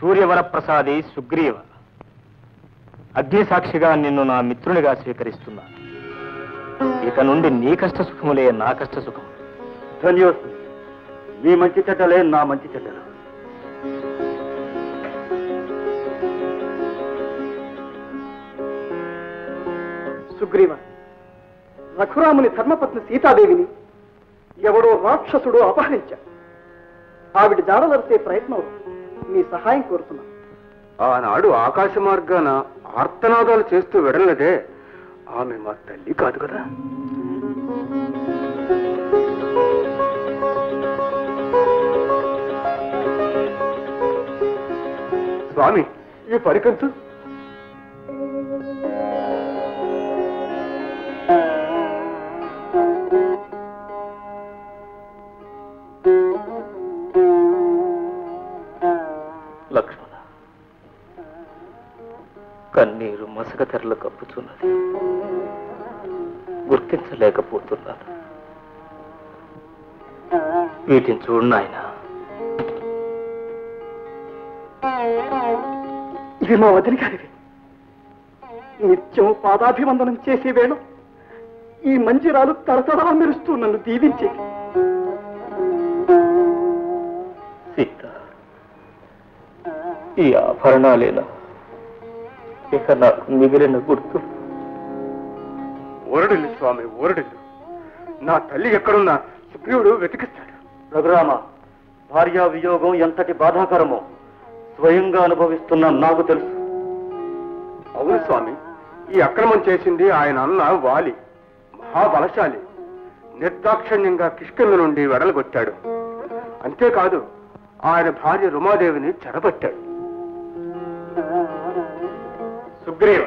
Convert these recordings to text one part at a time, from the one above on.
సూర్యవరప్రసాది సుగ్రీవ అగ్నిసాక్షిగా నిన్ను నా మిత్రునిగా స్వీకరిస్తున్నా ఇక నుండి నీ కష్ట సుఖములే నా కష్ట సుఖం ధన్యోస్తు మీ మంచి చెడ్డలే నా మంచి చెడ్డలు సుగ్రీవ రఘురాముని ధర్మపత్ని సీతాదేవిని ఎవడో రాక్షసుడు అపహరించాడు ఆవిడ జాడలరిసే ప్రయత్నం మీ సహాయం కోరుతున్నాను ఆనాడు ఆకాశ మార్గాన ఆర్తనాదాలు చేస్తూ వెడలదే ఆమె మా తల్లి కాదు కదా స్వామి ఈ పరికంచు లక్ష్మణ కన్నీరు మసక తెరలు కప్పుతున్నది గుర్తించలేకపోతున్నాను వీటిని చూడు నాయనా ఇవి మా వదిలి గారివి నిత్యం పాదాభివందనం చేసే వేళ ఈ మంజిరాలు తరతరా మెరుస్తూ నన్ను దీవించేది సీత ఈ ఆభరణాలేనా ఇక నాకు మిగిలిన గుర్తు ఓరడిల్లు స్వామి ఓరడిల్లు నా తల్లి ఎక్కడున్నా సుగ్రీవుడు వెతికిస్తాడు రఘురామ భార్యా వియోగం ఎంతటి బాధాకరమో స్వయంగా అనుభవిస్తున్న నాకు తెలుసు అవును స్వామి ఈ అక్రమం చేసింది ఆయన అన్న వాలి మహాబలశాలి నిర్దాక్షణ్యంగా కిష్కింద నుండి వెడలగొట్టాడు అంతేకాదు ఆయన భార్య రుమాదేవిని చెరబట్టాడు సుగ్రీవ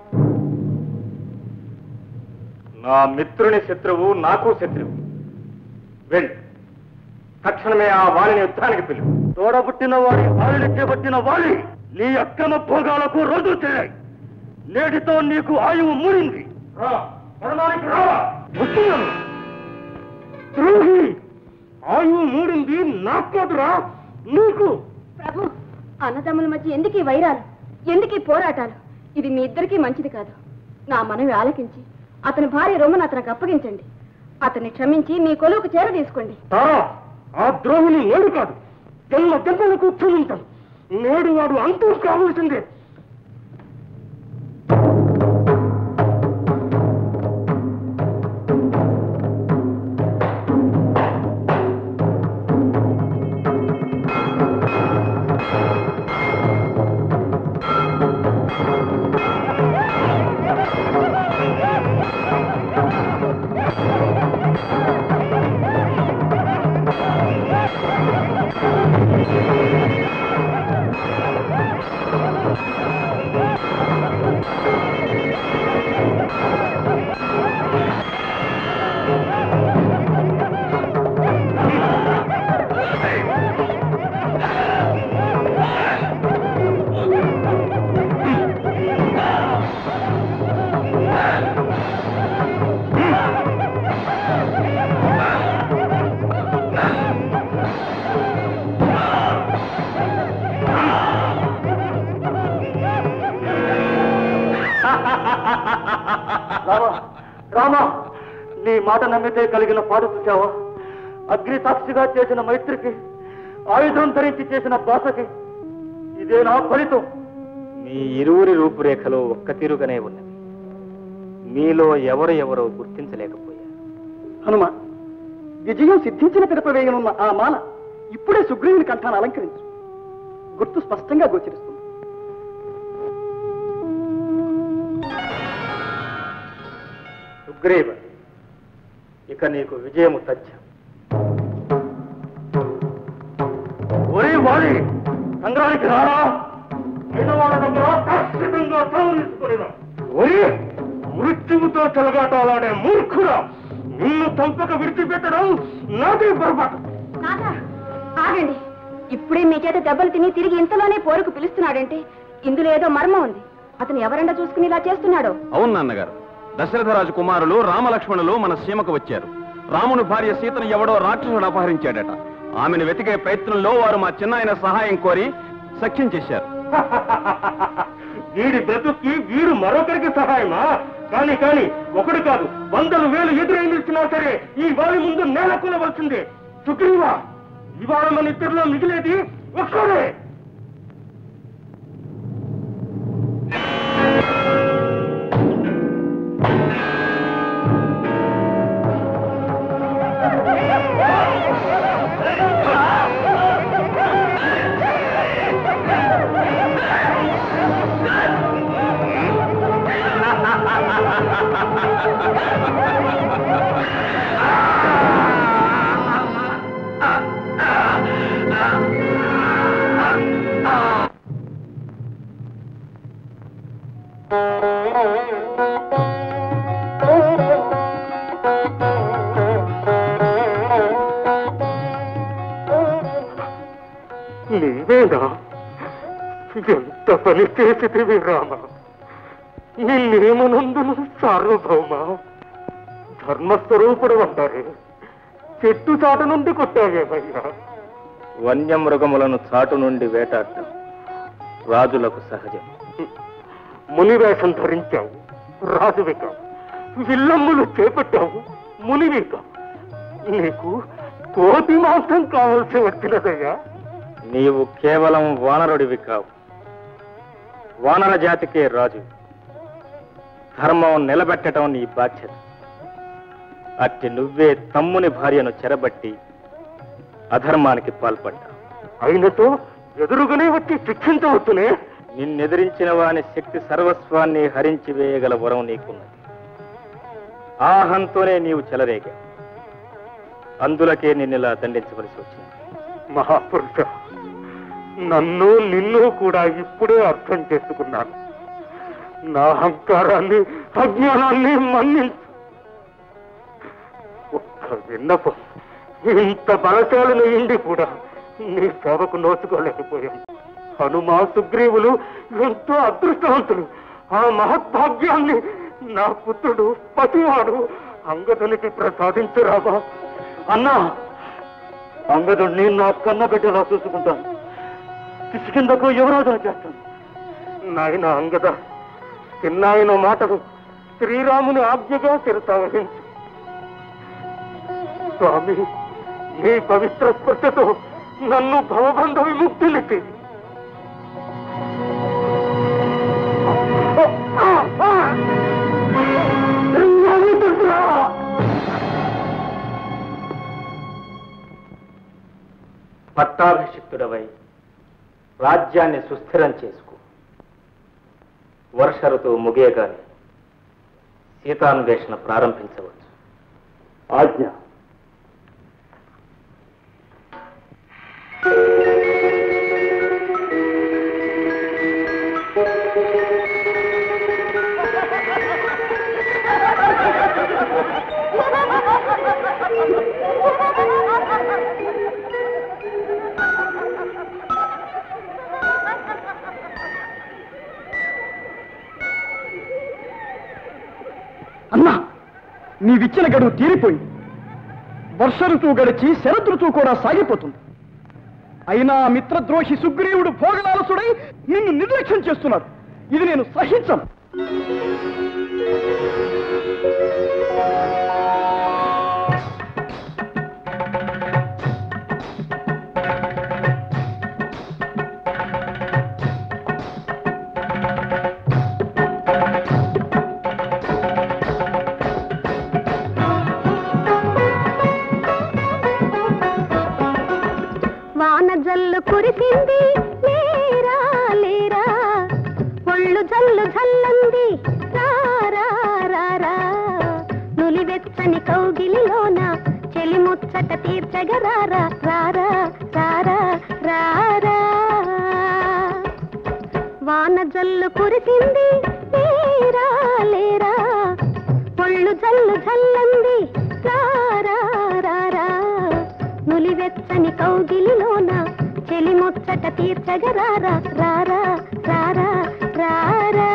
నా మిత్రుని శత్రువు నాకు శత్రువు వెళ్ళి తక్షణమే ఆ వాలిని యుద్ధానికి పిలువు తోడబుట్టిన వాడి వాలిని చేపట్టిన వాలి నీ అక్రమ భోగాలకు రోజు చేరాయి నేటితో నీకు ఆయువు మూడింది రా, మరణానికి రా. వస్తున్నాను. ద్రోహి ఆయువు మూడింది నాకోదురా నీకు ప్రభు అన్నదమ్ముల మధ్య ఎందుకు ఈ వైరాలు ఎందుకు ఈ పోరాటాలు ఇది మీ ఇద్దరికీ మంచిది కాదు నా మనవి ఆలకించి అతని భార్య రొమ్మను అతనికి అప్పగించండి అతన్ని క్షమించి మీ కొలువుకు చేర తీసుకోండి తారా ఆ ద్రోహిని నేడు కాదు జన్మ జన్మలకు క్షమించాను నేడు వాడు అంతూ కావలసిందే రామా రామా నీ మాట నమ్మితే కలిగిన పాడు చూసావా అగ్ని సాక్షిగా చేసిన మైత్రికి ఆయుధం ధరించి చేసిన బాసకి ఇదే నా ఫలితం మీ ఇరువురి రూపురేఖలు ఒక్క తీరుగానే ఉన్నవి మీలో ఎవరు ఎవరో గుర్తించలేకపోయారు హనుమ విజయం సిద్ధించిన పిదప వేయనున్న ఆ మాల ఇప్పుడే సుగ్రీవుని కంఠాన్ని అలంకరించు గుర్తు స్పష్టంగా గోచరిస్తుంది సుగ్రీవ ఇక నీకు విజయము తథ్యం ఒరే వాలి సంగ్రానికి రారా ఐదవాడ దగ్గర ఖచ్చితంగా తలనిసుకునేదా ఒరే మృత్యువుతో చెలగాటాలాడే మూర్ఖుడా నిన్ను తంపక విడిచిపెట్టడం నాదే పొరపాటు నాథా, ఆగండి ఇప్పుడే మీ చేత దెబ్బలు తిని తిరిగి ఇంతలోనే పోరుకు పిలుస్తున్నాడంటే ఇందులో ఏదో మర్మం ఉంది అతను ఎవరండా చూసుకుని ఇలా చేస్తున్నాడో అవును నాన్నగారు దశరథరాజు కుమారులు రామలక్ష్మణులు మన సీమకు వచ్చారు రాముని భార్య సీతను ఎవడో రాక్షసుడు అపహరించాడట ఆమెను వెతికే ప్రయత్నంలో వారు మా చిన్నాయన సహాయం కోరి సఖ్యం చేశారు వీడి బ్రతుక్కి వీడు మరొకరికి సహాయమా కానీ కానీ ఒకడు కాదు వందలు వేలు ఎదురై నిలిచినా సరే ఈ వారి ముందు నేల కొనవలసిందే సుగ్రీవా ఇవాళ మన ఇద్దరిలో మిగిలేది ఒక్కడే నీవేనా ఎంత పని చేసితివి రామ నిన్నేమనందును సార్వభౌమ ధర్మస్వరూపుడు అంటారే చెట్టు చాట నుండి కొట్టావేమయ్యా వన్యమృగములను చాటు నుండి వేటాడటం రాజులకు సహజం మునివేషం ధరించావు రాజువిక విల్లమ్ములు చేపట్టావు మునివిక నీకు కోతి మాంసం కావాల్సి వచ్చినదయ్యా నీవు కేవలం వానరుడివి కావు వానర జాతికే రాజు ధర్మం నిలబెట్టడం నీ బాధ్యత అట్టి నువ్వే తమ్ముని భార్యను చెరబట్టి అధర్మానికి పాల్పడ్డావు అయినతో ఎదురుగానే వచ్చి శిక్షించవచ్చునే నిన్నెదిరించిన వాని శక్తి సర్వస్వాన్ని హరించి వేయగల వరం నీకున్నది ఆహంతోనే నీవు చెలరేగా అందులకే నిన్నిలా దండించవలసి వచ్చింది మహాపురుష నన్ను నిన్ను కూడా ఇప్పుడే అర్థం చేసుకున్నాను నా అహంకారాన్ని అజ్ఞానాన్ని మన్నించు ఒక్క విన్నపం ఇంత బలశాలను ఇండి కూడా నీ సేవకు నోచుకోలేకపోయాను హనుమా సుగ్రీవులు ఎంతో అదృష్టవంతులు ఆ మహద్భాగ్యాన్ని నా పుత్రుడు పతివాడు అంగదునికి ప్రసాదించురామా అన్నా అంగదుడిని నా కన్న బిడ్డలా చూసుకుంటాను కిష్కిందకు యువరాజును చేస్తాను నాయన అంగద చిన్నాయన మాటలు శ్రీరాముని ఆజ్ఞగా తిరుతావహించు స్వామి నీ పవిత్ర స్పర్శతో నన్ను భవబంధ విముక్తులికి పట్టాభిషిక్తుడవై రాజ్యాన్ని సుస్థిరం చేసుకో వర్ష ఋతువు ముగియగానే సీతాన్వేషణ ప్రారంభించవచ్చు ఆజ్ఞ అన్నా నీవిచ్చిన గడువు తీరిపోయింది వర్ష ఋతువు గడిచి శరదృతువు కూడా సాగిపోతుంది అయినా మిత్రద్రోహి సుగ్రీవుడు భోగలాలసుడై నిన్ను నిర్లక్ష్యం చేస్తున్నాడు ఇది నేను సహించను వాన జల్లు కురిసింది లేరా లేరా ఒళ్ళు జల్లు జల్లంది రారా రారా నులివెచ్చని కౌగిలిలోన చెలి ముచ్చట తీర్చగరారా రారా రారా రారా వాన జల్లు కురిసింది లేరా లేరా ఒళ్ళు జల్లు జల్లంది రారా రారా నులివెచ్చని కౌగిలిలోన చెలి ముచ్చట తీర్చగరారా రారా రారా రారా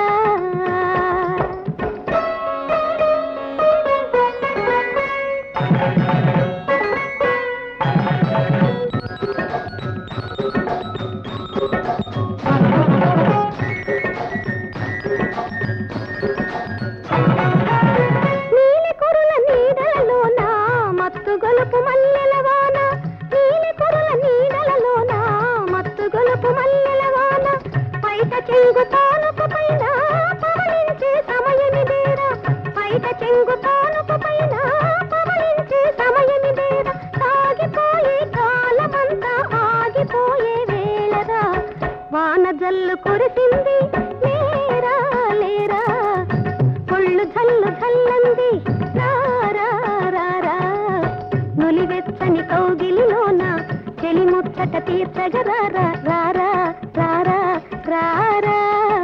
గొలుపు మల్లెల వాన నీలి కురుల నీడలలోన మత్తు గొలుపు మల్లెల వాన పైట చెంగు తానుకు పైన పవలించే సమయమిదేరా పైట చెంగు తానుకు పైన పవలించే సమయమిదేరా సాగిపోయే కాలమంతా ఆగిపోయే వేళరా వాన జల్లు కురిసింది లేరా లేరా ఒళ్ళు జల్లు జల్లంది రారా రారా నులివెచ్చని కౌగిలిలోన చెలి ముచ్చట తీర్చగరారా రారా రారా రారా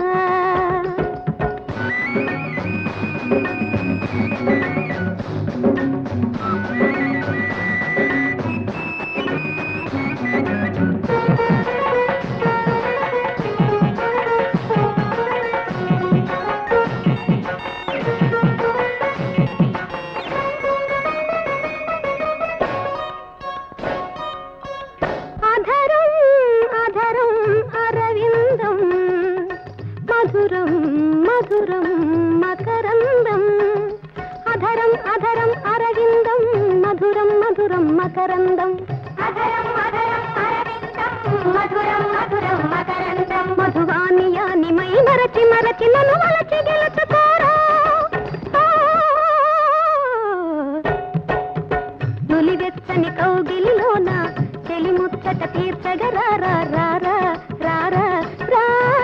అధరం అధరం అరవిందం మధురం మధురం మకరందం అధరం అధరం అరవిందం మధురం మధురం మకరందం అధరం అధరం అరవిందం మధురం మధురం మకరందం మధువానియాని మై మరచి మరచి నన్ను వలచి గెలుచుకోరా ఆ. నులివెచ్చని కౌగిలిలోన చెలి ముచ్చట తీర్చగరారా రారా రారా రారా